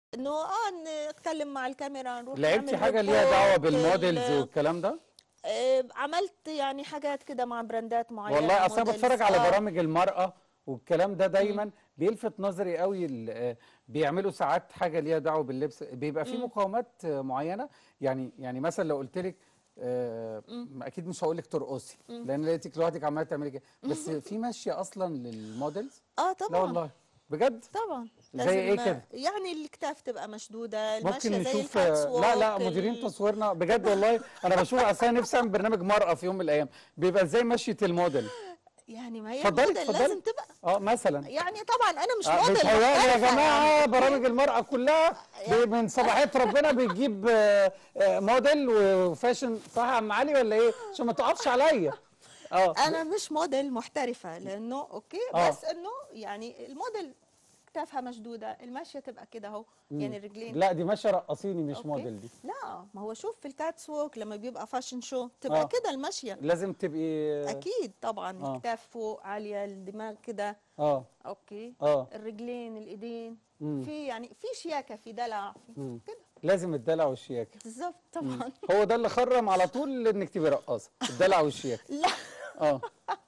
انه اه نتكلم مع الكاميرا نروح لعبتي نعمل حاجه ليها دعوه ريبورت، بالموديلز ال- والكلام ده آه، عملت يعني حاجات كده مع براندات معينه والله اصلا موديلز. بتفرج على آه. برامج المراه والكلام ده دايما بيلفت نظري قوي ال- آه، بيعملوا ساعات حاجه ليها دعوه باللبس بيبقى في مقاومات آه، معينه يعني يعني مثلا لو قلت لك آه، اكيد مش هقول لك ترقصي لان لقيتك لوحدك عماله تعملي كده بس في ماشيه اصلا للموديلز اه لا طبعا والله بجد طبعا زي إيه لازم- كده؟ يعني الكتاف تبقى مشدوده ممكن المشيه زي نشوف الكاتس آه، لا لا ووك، مديرين ال- تصويرنا بجد والله انا بشوف اصلا نفسي اعمل برنامج مرأة في يوم من الايام بيبقى ازاي مشية الموديل يعني ما هي اتفضلي الموديل اتفضلي لازم تبقى اه مثلا يعني طبعا انا مش آه، موديل بيتهيألي يا محترفة جماعه يعني. برامج المرأة كلها ب- من صباحيه ربنا بتجيب آه، آه، موديل وفاشن صح يا عم علي ولا ايه عشان ما تقفش عليا اه انا مش موديل محترفه لانه اوكي آه. بس انه يعني الموديل كتافها مشدوده الماشيه تبقى كده اهو يعني الرجلين لا دي ماشيه رقصيني مش أوكي. موديل دي لا ما هو شوف في الكاتس ووك لما بيبقى فاشن شو تبقى آه. كده الماشيه لازم تبقي اكيد طبعا آه. الكتاف فوق عاليه الدماغ كده اه اوكي اه الرجلين الايدين مم. في يعني في شياكه في دلع في مم. كده لازم الدلع والشياكه بالظبط طبعا هو ده اللي خرم على طول انك تبقي رقاصه الدلع والشياكه لا اه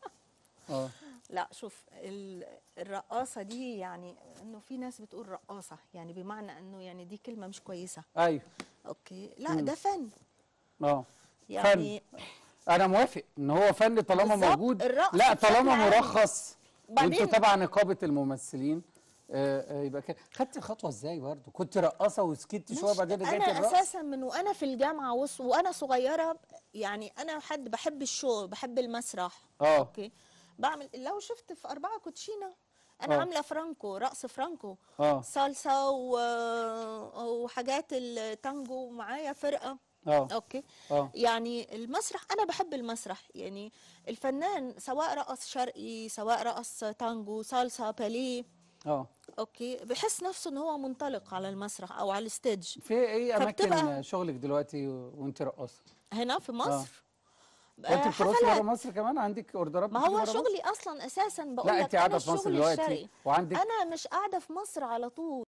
اه لا شوف ال- الرقاصه دي يعني انه في ناس بتقول رقاصه يعني بمعنى انه يعني دي كلمه مش كويسه ايوه اوكي لا ده فن اه يعني انا موافق ان هو فن طالما بالظبط، موجود الرقص لا بشكل طالما عام. مرخص بعدين- وانتوا تبع نقابه الممثلين آه آه يبقى كده خدت الخطوه ازاي برضه كنت رقاصه وسكت شويه مش- بعدين رجعت انا الرقص اساسا من وانا في الجامعه وص- وانا صغيره يعني انا حد بحب الشو بحب المسرح اه اوكي بعمل لو شفت في أربعة كوتشينة أنا آه. عاملة فرانكو رقص فرانكو اه صلصة و... وحاجات التانجو معايا فرقة اه أوكي اه يعني المسرح أنا بحب المسرح يعني الفنان سواء رقص شرقي سواء رقص تانجو صلصة باليه اه أوكي بحس نفسه إن هو منطلق على المسرح أو على الستيج في ايه اماكن فبتبقى- شغلك دلوقتي وانت رقاصه هنا في مصر وانت آه، بترقصي حفلات. بره مصر كمان عندك اوردرات ما بتيجي هو برا مصر؟ شغلي أصلا أساسا بقول لا لك انت قاعده أنا في مصر الشغل دلوقتي الشرقي وعندك انا مش قاعده في مصر على طول